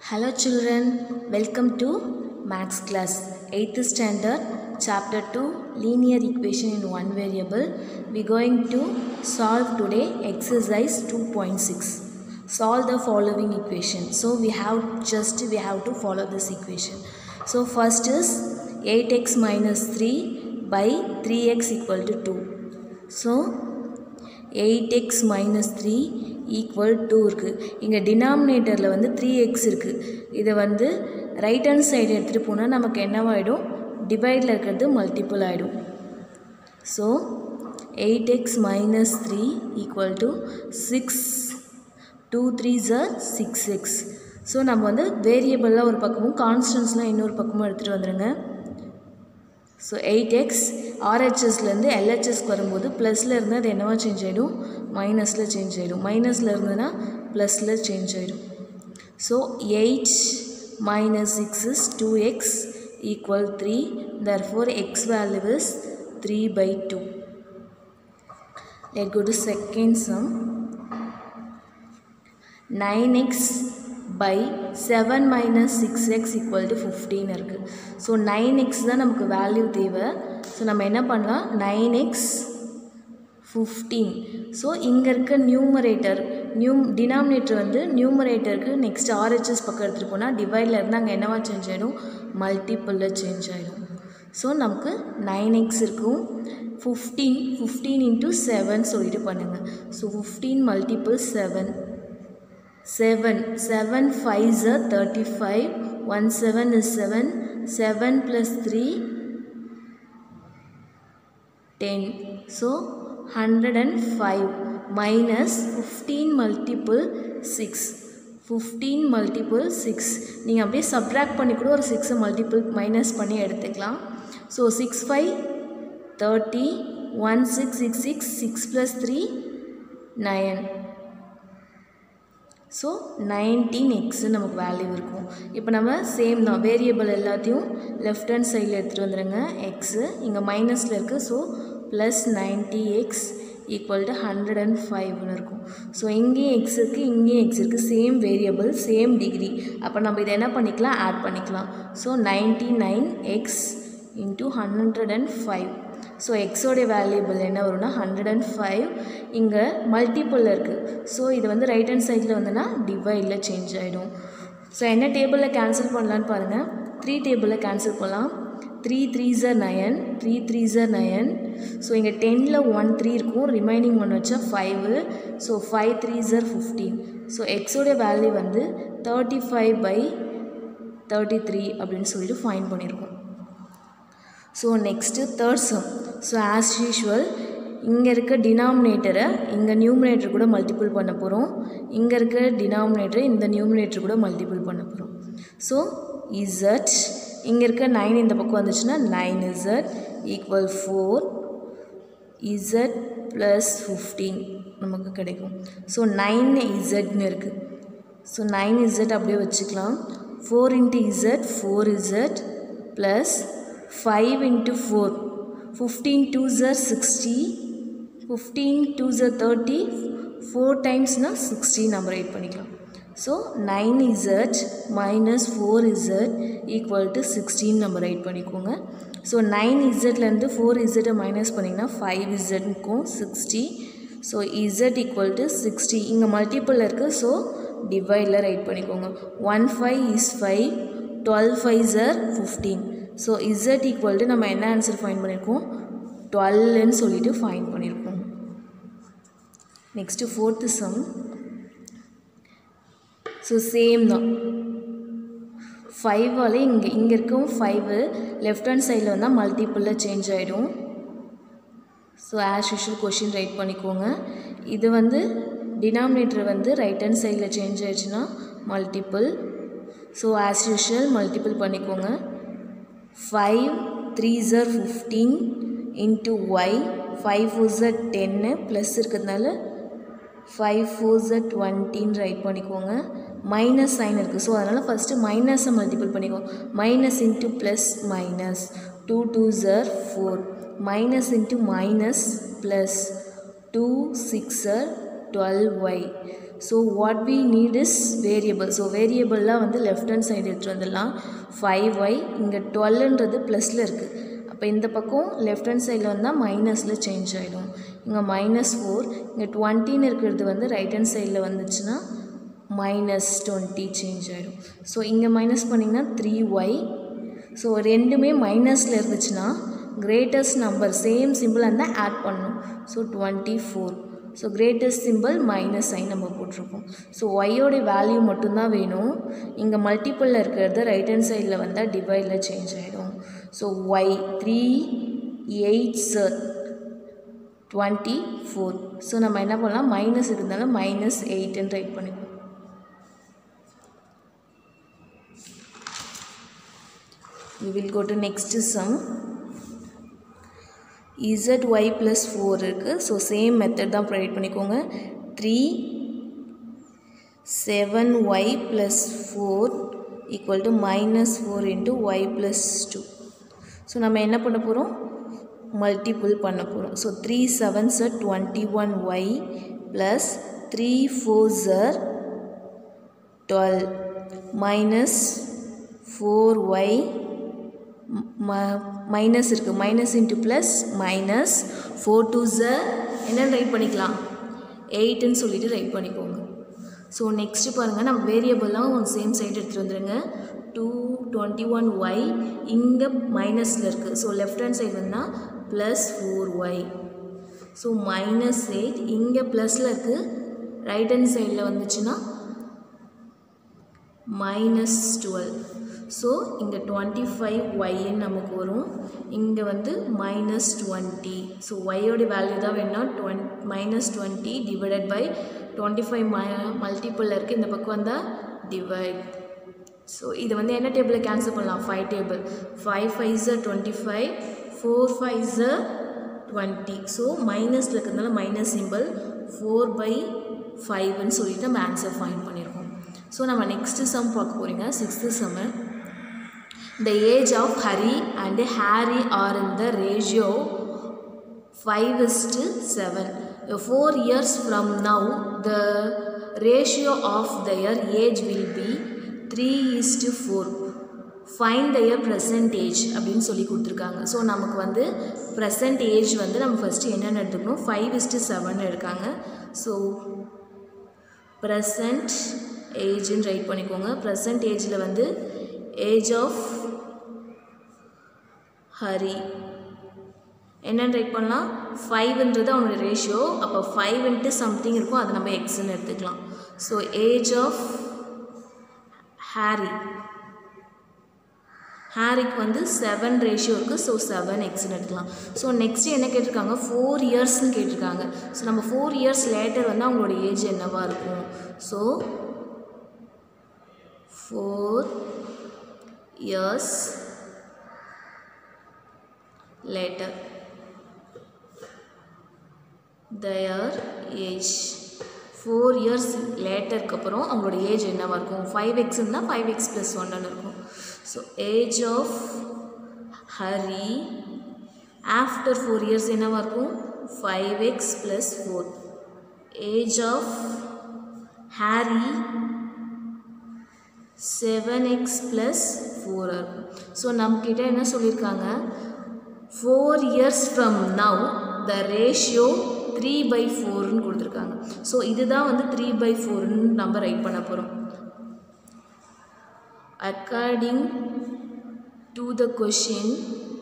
Hello children, welcome to Maths class 8th standard chapter 2 linear equation in one variable. We going to solve today exercise 2.6. Solve the following equation. So we have just we have to follow this equation. So first is 8x minus 3 by 3x equal to 2. So 8x minus three equal to இருக்குது இங்கே டினாமினேட்டரில் வந்து three X இருக்குது இதை வந்து right hand side எடுத்துகிட்டு போனால் நமக்கு என்னவாயிடும் டிவைடில் இருக்கிறது மல்டிப்புள் ஆகிடும் so eight X minus three equal to six two three ஜர் சிக்ஸ் எக்ஸ் ஸோ நம்ம வந்து வேரியபிளாக ஒரு பக்கமும் கான்ஸ்டன்ஸ்லாம் இன்னொரு பக்கமும் எடுத்துகிட்டு வந்துடுங்க ஸோ எயிட் எக்ஸ் ஆர்ஹெச்எஸ்லேருந்து எல்ஹெச்எஸ்க்கு வரும்போது ப்ளஸில் இருந்தால் அது என்னவா சேஞ்ச் ஆகிடும் மைனஸில் சேஞ்ச் ஆகிடும் மைனஸில் இருந்ததுன்னா ப்ளஸில் சேஞ்ச் ஆகிடும் so eight minus six is two X equal three தர் four X value is three by two let go to second sum nine X by seven minus six X equal to fifteen இருக்குது so nine X தான் நமக்கு value தேவை so நம்ம என்ன பண்ணலாம் nine X fifteen so இங்கே இருக்க numerator new denominator வந்து நியூமரேட்டருக்கு நெக்ஸ்ட் ஆர்ஹெச்எஸ் பக்கம் எடுத்துகிட்டு போனால் டிவைடில் இருந்து அங்கே என்னவா சேஞ்ச் ஆகிடும் மல்டிப்புளில் சேஞ்ச் ஆகிடும் ஸோ நமக்கு நைன் எக்ஸ் இருக்கும் ஃபிஃப்டீன் ஃபிஃப்டீன் இன்ட்டு செவன் சொல்லிட்டு பண்ணுங்கள் so fifteen multiple seven seven seven five ஜர் thirty five one seven is seven seven plus three ten so hundred and five minus fifteen multiple six fifteen multiple six நீங்கள் அப்படியே subtract பண்ணி கூட ஒரு சிக்ஸை multiple minus பண்ணி எடுத்துக்கலாம் so six five thirty one six six six six plus three nine so nineteen X நமக்கு value இருக்கும் இப்போ நம்ம சேம் தான் வேரியபிள் எல்லாத்தையும் லெஃப்ட் ஹேண்ட் சைடில் எடுத்துகிட்டு வந்துடுங்க எக்ஸு இங்கே மைனஸில் இருக்குது so plus ninety X equal to hundred and ஃபைவ்னு இருக்கும் ஸோ இங்கேயும் எக்ஸ் இருக்குது இங்கேயும் எக்ஸ் இருக்குது சேம் வேரியபிள் சேம் டிகிரி அப்போ நம்ம இதை என்ன பண்ணிக்கலாம் ஆட் பண்ணிக்கலாம் so ninety nine X into hundred and five so எக்ஸோடைய வேல்யூபிள் என்ன வரும்னா ஹண்ட்ரட் அண்ட் ஃபைவ் இங்கே மல்டிப்புளில் இருக்குது ஸோ இது வந்து ரைட் ஹேண்ட் சைடில் வந்துன்னா டிவைடில் சேஞ்ச் ஆகிடும் ஸோ என்ன டேபிளில் கேன்சல் பண்ணலான்னு பாருங்கள் த்ரீ டேபிளில் கேன்சல் பண்ணலாம் த்ரீ த்ரீ ஜர் நயன் த்ரீ த்ரீ ஜர் நயன் ஸோ இங்கே டெனில் ஒன் த்ரீ இருக்கும் ரிமைனிங் ஒன் வச்சா ஃபைவு ஸோ ஃபைவ் த்ரீ ஜர் ஃபிஃப்டீன் ஸோ எக்ஸோடைய வேல்யூ வந்து thirty five by thirty three அப்படின்னு சொல்லிட்டு ஃபைன் பண்ணியிருக்கோம் so next third sum so as usual இங்கே இருக்க டினாமினேட்டரை இங்கே நியூமினேட்டர் கூட மல்டிபிள் பண்ண போகிறோம் இங்கே இருக்க டினாமினேட்டரை இந்த நியூமினேட்டர் கூட மல்டிபிள் பண்ண போகிறோம் ஸோ இசட் இங்கே இருக்க நைன் இந்த பக்கம் வந்துச்சுன்னா nine Z equal four Z plus fifteen நமக்கு கிடைக்கும் ஸோ நைன் இசட்னு இருக்குது ஸோ நைன் இசட் அப்படியே வச்சுக்கலாம் four into Z four Z plus five into four fifteen two ஜர் சிக்ஸ்டி ஃபிஃப்டீன் டூ ஜர் தேர்ட்டி ஃபோர் டைம்ஸ்னால் சிக்ஸ்டி நம்ம ரைட் பண்ணிக்கலாம் so nine Z minus four Z equal to sixteen நம்ம write பண்ணிக்கோங்க so nine இசட்லேருந்து ஃபோர் இசட்டை minus பண்ணிங்கன்னா ஃபைவ் இசட்க்கும் sixty so Z equal to sixty இங்கே மல்டிப்பிள் இருக்குது ஸோ டிவைடில் ரைட் பண்ணிக்கோங்க one five is five twelve five ஜர் fifteen so Z equal to நம்ம என்ன ஆன்சர் ஃபைன் பண்ணியிருக்கோம் டுவெல்னு சொல்லிட்டு ஃபைன் பண்ணியிருக்கோம் next fourth sum so same தான் ஃபைவால் இங்கே இங்கே இருக்கும் ஃபைவு லெஃப்ட் ஹேண்ட் சைடில் வந்தால் மல்டிப்புளில் சேஞ்ச் ஆகிடும் so as usual question write பண்ணிக்கோங்க இது வந்து டினாமினேட்டர் வந்து ரைட் ஹேண்ட் சைடில் சேஞ்ச் ஆயிடுச்சுன்னா multiple so as usual multiple பண்ணிக்கோங்க ஃபைவ் த்ரீ ஜர் fifteen into Y five four ஜர் டென்னு ப்ளஸ் இருக்கிறதுனால ஃபைவ் ஃபோர் ஜர் டுவெண்ட்டின்னு ரைட் பண்ணிக்கோங்க மைனஸ் சைன் இருக்குது ஸோ அதனால் ஃபஸ்ட்டு மைனஸை மல்டிபிள் பண்ணிக்கோங்க minus into plus minus two two ஜர் four minus into minus plus two six ஜர் twelve Y so what we need is variable so வேரியபிள்லாம் வந்து லெஃப்ட் ஹேண்ட் சைடு எடுத்துகிட்டு வந்துடலாம் ஃபைவ் ஒய் இங்கே டுவெல்ன்றது ப்ளஸில் இருக்குது அப்போ இந்த பக்கம் லெஃப்ட் ஹேண்ட் சைடில் வந்தால் மைனஸில் சேஞ்ச் ஆகிடும் இங்கே மைனஸ் ஃபோர் இங்கே டுவெண்ட்டின்னு இருக்கிறது வந்து ரைட் ஹேண்ட் சைடில் வந்துச்சுன்னா மைனஸ் டுவெண்ட்டி சேஞ்ச் ஆகிடும் ஸோ இங்கே மைனஸ் பண்ணிங்கன்னா த்ரீ ஒய் ஸோ ரெண்டுமே மைனஸில் இருந்துச்சுன்னா கிரேட்டஸ்ட் நம்பர் சேம் சிம்பிள் இருந்தால் ஆட் பண்ணணும் so twenty four so greatest simple minus sign நம்ம போட்டிருக்கோம் ஸோ ஒய்யோட வேல்யூ மட்டும்தான் வேணும் இங்கே மல்டிப்புளில் இருக்கிறது ரைட் ஹேண்ட் சைடில் வந்தால் டிவைடில் சேஞ்ச் ஆகிடும் ஸோ ஒய் த்ரீ எயிட் சார் டுவெண்ட்டி ஃபோர் ஸோ நம்ம என்ன பண்ணலாம் மைனஸ் இருந்தாலும் மைனஸ் எயிட்டுன்னு ரைட் பண்ணிப்போம் we will go to next sum zy plus 4 இருக்குது ஸோ சேம் மெத்தட் தான் ப்ரொவைட் பண்ணிக்கோங்க three seven Y plus four equal to minus four into Y plus two so நம்ம என்ன பண்ண போகிறோம் மல்டிபிள் பண்ண போகிறோம் ஸோ த்ரீ செவன் சார் twenty one Y plus three four சார் twelve minus four Y minus இருக்குது minus into plus minus four two ஜர் என்னென்னு ரைட் பண்ணிக்கலாம் எயிட்டுன்னு சொல்லிட்டு ரைட் பண்ணிக்கோங்க ஸோ நெக்ஸ்ட்டு பாருங்கள் நம்ம வேரியபிள்லாம் சேம் சைடு எடுத்துகிட்டு வந்துடுங்க டூ டுவெண்ட்டி ஒன் ஒய் இங்கே மைனஸில் இருக்குது ஸோ லெஃப்ட் ஹேண்ட் சைடு வந்தால் plus four Y so minus eight இங்கே ப்ளஸில் இருக்குது ரைட் ஹேண்ட் சைடில் வந்துச்சுன்னா மைனஸ் டுவெல் ஸோ இங்கே டுவெண்ட்டி ஃபைவ் ஒய்ன்னு நமக்கு வரும் இங்கே வந்து மைனஸ் டுவெண்ட்டி ஸோ ஒய்யோட வேல்யூ தான் வேணும்னா டுவென் minus twenty divided by twenty five ம மல்டிப்பிளில் இருக்குது இந்த பக்கம் வந்தால் டிவைட் ஸோ இது வந்து என்ன டேபிளில் கேன்சல் பண்ணலாம் five table five five are twenty five four five are twenty so மைனஸில் இருக்கிறதுனால மைனஸ் சிம்பிள் ஃபோர் பை ஃபைவ்னு சொல்லிட்டு நம்ம ஆன்சர் ஃபைண்ட் பண்ணியிருக்கோம் ஸோ நம்ம நெக்ஸ்ட்டு சம் பார்க்க போகிறீங்க sixth sum The age of Hari and Harry are in the ratio 5 is to 7. Uh, Four years from now, the ratio of their age will be 3 is to 4. Find their present age அப்படின்னு சொல்லி கொடுத்துருக்காங்க so நமக்கு வந்து present age வந்து நம்ம first என்னென்னு எடுத்துக்கணும் five is to seven இருக்காங்க ஸோ ப்ரெசண்ட் ஏஜ்னு ரைட் பண்ணிக்கோங்க ப்ரெசன்ட் ஏஜில் வந்து ஏஜ் ஆஃப் ஹரி என்னென்னு ரைட் பண்ணலாம் ஃபைவ்ன்றது அவனோட ரேஷியோ அப்போ ஃபைவ் இன்ட்டு சம்திங் இருக்கும் அதை நம்ம எக்ஸ்ன்னு எடுத்துக்கலாம் ஸோ ஏஜ் ஆஃப் ஹாரி ஹாரிக்கு வந்து செவன் ரேஷியோ இருக்குது ஸோ செவன் எக்ஸ்ன்னு எடுத்துக்கலாம் ஸோ நெக்ஸ்ட்டு என்ன கேட்டிருக்காங்க ஃபோர் இயர்ஸ்னு கேட்டிருக்காங்க ஸோ நம்ம ஃபோர் இயர்ஸ் லேட்டர் வந்து அவங்களோட ஏஜ் என்னவாக இருக்கும் so four years later their age four years லேட்டருக்கு அப்புறம் அவங்களோட ஏஜ் என்னவாக இருக்கும் ஃபைவ் எக்ஸ்னா ஃபைவ் எக்ஸ் ப்ளஸ் ஒன்னு இருக்கும் so age of Hari after four years என்னவாக இருக்கும் five x plus four age of Harry seven x plus four இருக்கும் ஸோ நம்மக்கிட்ட என்ன சொல்லியிருக்காங்க four years from now the ratio three by ஃபோர்னு கொடுத்துருக்காங்க ஸோ இதுதான் வந்து த்ரீ பை ஃபோர்னு நம்ம ரைட் பண்ண போகிறோம் அக்கார்டிங் டு த கொஷின்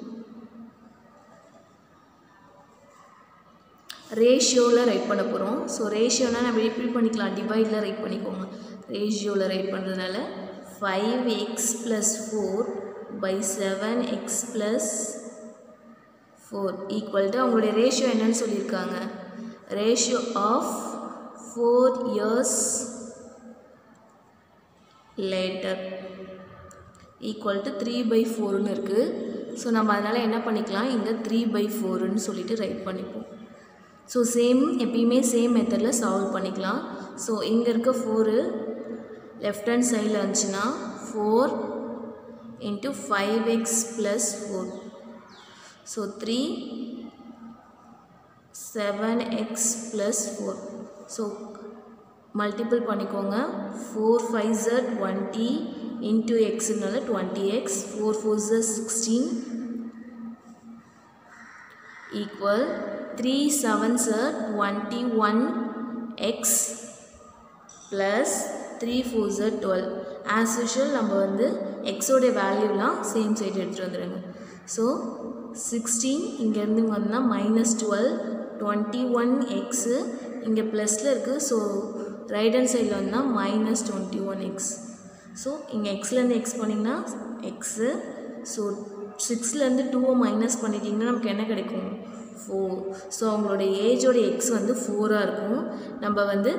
ரேஷியோவில் ரைட் பண்ண போகிறோம் ஸோ ரேஷியோனால் நம்ம எப்படி பண்ணிக்கலாம் டிவைடில் ரைட் பண்ணிக்கோங்க ரேஷியோவில் ரைட் பண்ணுறதுனால five x plus four by seven x plus four equal to அவங்களுடைய ரேஷியோ என்னன்னு சொல்லியிருக்காங்க ratio of four years later equal to three by ஃபோர்னு இருக்குது ஸோ நம்ம அதனால் என்ன பண்ணிக்கலாம் இங்கே த்ரீ பை ஃபோருன்னு சொல்லிட்டு ரைட் பண்ணிப்போம் ஸோ சேம் எப்பயுமே சேம் மெத்தடில் சால்வ் பண்ணிக்கலாம் ஸோ இங்கே இருக்க ஃபோரு லெஃப்ட் ஹேண்ட் சைடில் இருந்துச்சுன்னா four into five x plus four so three seven x plus four so multiple பண்ணிக்கோங்க four five are twenty into எக்ஸ்னால twenty x four four are sixteen equal three seven are twenty one x plus three four are twelve as usual நம்ம வந்து எக்ஸோடைய வேல்யூலாம் same side எடுத்துகிட்டு வந்துடுங்க so sixteen இங்கேருந்து வந்தால் minus twelve twenty one x இங்கே ப்ளஸில் இருக்குது ஸோ ரைட் ஹேண்ட் சைடில் வந்தால் minus twenty one x so இங்கே எக்ஸ்லேருந்து எக்ஸ் பண்ணிங்கன்னா எக்ஸு ஸோ சிக்ஸ்லேருந்து டூவை மைனஸ் பண்ணிட்டிங்கன்னா நமக்கு என்ன கிடைக்கும் ஃபோர் ஸோ அவங்களோட ஏஜோட எக்ஸ் வந்து ஃபோராக இருக்கும் நம்ம வந்து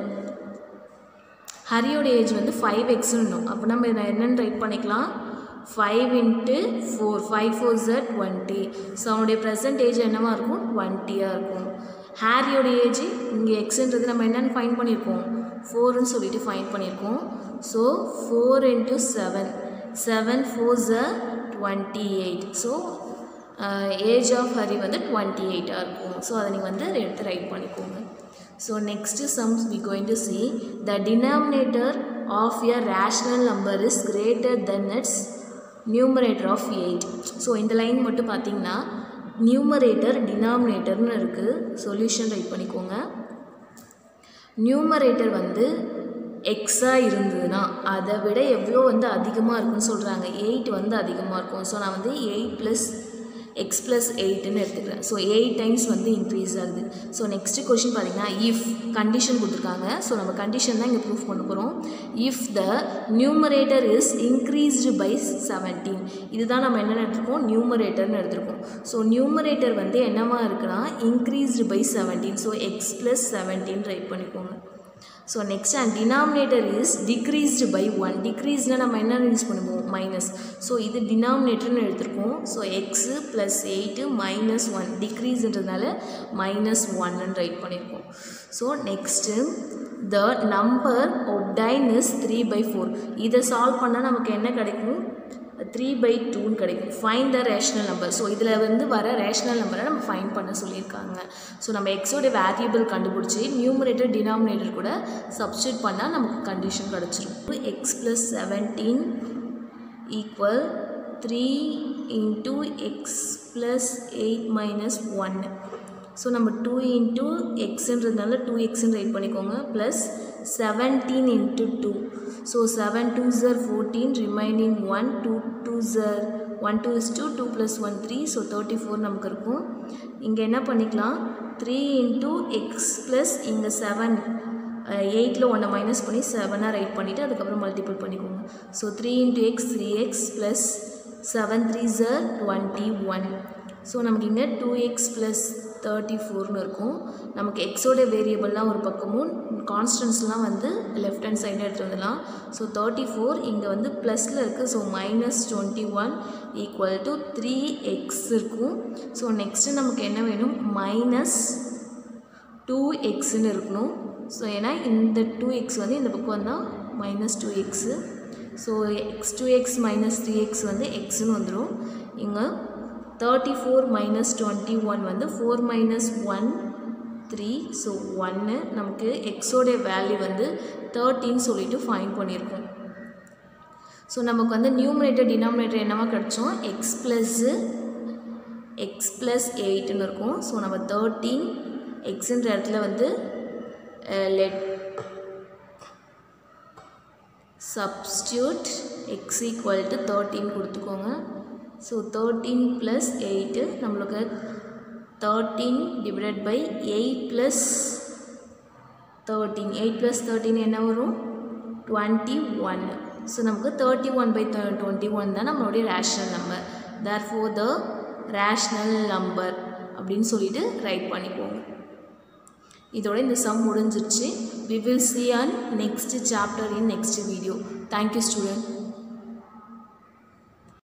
ஹரியோட ஏஜ் வந்து ஃபைவ் எக்ஸ்னும் அப்போ நம்ம இதை என்னென்னு ரைட் பண்ணிக்கலாம் five into four five four are twenty so அவனுடைய ப்ரெசன்ட் ஏஜ் என்னவாக இருக்கும் டுவெண்ட்டியாக இருக்கும் ஹாரியோட ஏஜ் இங்கே எக்ஸுன்றது நம்ம என்னென்னு ஃபைன் பண்ணியிருக்கோம் ஃபோர்னு சொல்லிட்டு ஃபைன் பண்ணியிருக்கோம் so four into seven seven four are twenty eight so age of Hari வந்து டுவெண்ட்டி எயிட்டாக இருக்கும் ஸோ அதை நீங்கள் வந்து எடுத்து ரைட் பண்ணிக்கோங்க so next sums we going to see the denominator of a rational number is greater than its numerator of eight so இந்த line மட்டும் பார்த்தீங்கன்னா நியூமரேட்டர் டினாமினேட்டர்னு இருக்குது சொல்யூஷன் ரைட் பண்ணிக்கோங்க நியூமரேட்டர் வந்து எக்ஸாக இருந்ததுன்னா அதை விட எவ்வளோ வந்து அதிகமாக இருக்குன்னு சொல்கிறாங்க எயிட் வந்து அதிகமாக இருக்கும் ஸோ நான் வந்து எயிட் ப்ளஸ் எக்ஸ் ப்ளஸ் எயிட்டுன்னு எடுத்துக்கிறேன் ஸோ எயிட் டைம்ஸ் வந்து இன்க்ரீஸ் ஆகுது ஸோ நெக்ஸ்ட்டு கொஷின் பார்த்தீங்கன்னா இஃப் கண்டிஷன் கொடுத்துருக்காங்க ஸோ நம்ம கண்டிஷன் தான் இங்கே ப்ரூஃப் பண்ண போகிறோம் if the numerator is increased by seventeen இதுதான் நம்ம என்ன எடுத்திருக்கோம் நியூமரேட்டர்னு எடுத்திருக்கோம் ஸோ நியூமரேட்டர் வந்து என்னவா இருக்குன்னா increased by seventeen so x plus seventeen write பண்ணிக்கோங்க so next and denominator is decreased by one டிக்ரீஸ்னால் நம்ம என்ன யூஸ் பண்ணுவோம் மைனஸ் ஸோ இது டினாமினேட்டர்னு எடுத்திருக்கோம் so x plus eight minus one டிக்ரீஸ்ன்றதுனால மைனஸ் ஒன்னு ரைட் பண்ணியிருக்கோம் so next the number obtain is three by four இதை சால்வ் பண்ணால் நமக்கு என்ன கிடைக்கும் த்ரீ பை டூன்னு கிடைக்கும் find the rational number so இதில் வந்து வர ரேஷ்னல் நம்பரை நம்ம ஃபைன் பண்ண சொல்லியிருக்காங்க ஸோ நம்ம எக்ஸோட வேரியபிள் கண்டுபிடிச்சி நியூமரேட்டர் டினாமினேட்டர் கூட சப்ஸ்டியூட் பண்ணால் நமக்கு கண்டிஷன் கிடச்சிரும் x plus seventeen equal three into x plus eight minus ஒன்று ஸோ நம்ம டூ இன்ட்டு எக்ஸுன்றதுனால டூ எக்ஸ்ன்னு ரைட் பண்ணிக்கோங்க plus seventeen into two so seven two are fourteen remaining one two two are one two is two two plus one three so thirty four நமக்கு இருக்கும் இங்கே என்ன பண்ணிக்கலாம் த்ரீ இன்ட்டு எக்ஸ் ப்ளஸ் இங்கே seven எயிட்டில் ஒன்றை minus பண்ணி செவனாக right பண்ணிவிட்டு அதுக்கப்புறம் மல்டிபிள் பண்ணிக்கோங்க so three into x three x plus seven three are twenty one so நமக்கு இங்கே டூ எக்ஸ் ப்ளஸ் தேர்ட்டி ஃபோர்னு இருக்கும் நமக்கு எக்ஸோட வேரியபிள்லாம் ஒரு பக்கமும் கான்ஸ்டன்ஸ்லாம் வந்து லெஃப்ட் ஹேண்ட் சைடு எடுத்து வந்துடலாம் ஸோ தேர்ட்டி ஃபோர் இங்கே வந்து ப்ளஸில் இருக்குது so minus twenty one equal to three x இருக்கும் ஸோ நெக்ஸ்ட்டு நமக்கு என்ன வேணும் மைனஸ் டூ எக்ஸ்ன்னு இருக்கணும் ஸோ ஏன்னா இந்த டூ எக்ஸ் வந்து இந்த பக்கம் வந்தால் minus two x so x two x minus three x வந்து எக்ஸ்னு வந்துடும் இங்கே thirty four minus twenty one வந்து four minus one three so ஒன்று நமக்கு எக்ஸோடைய வேல்யூ வந்து தேர்ட்டின்னு சொல்லிட்டு ஃபைன் பண்ணியிருக்கோம் ஸோ நமக்கு வந்து நியூமரேட்டர் டினாமினேட்டர் என்னவா கிடச்சோம் எக்ஸ் ப்ளஸ்ஸு எக்ஸ் ப்ளஸ் எயிட்னு இருக்கும் ஸோ நம்ம தேர்ட்டீன் எக்ஸுன்ற இடத்துல வந்து let substitute x equal to thirteen கொடுத்துக்கோங்க ஸோ தேர்ட்டீன் ப்ளஸ் எயிட்டு நம்மளுக்கு thirteen divided by eight plus thirteen eight plus thirteen என்ன வரும் டுவெண்ட்டி ஒன் ஸோ நமக்கு thirty one by twenty one தான் நம்மளுடைய rational number therefore the rational number அப்படின்னு சொல்லிட்டு write பண்ணிக்கோங்க இதோட இந்த சம் முடிஞ்சிருச்சு we will see on next chapter in next video thank you student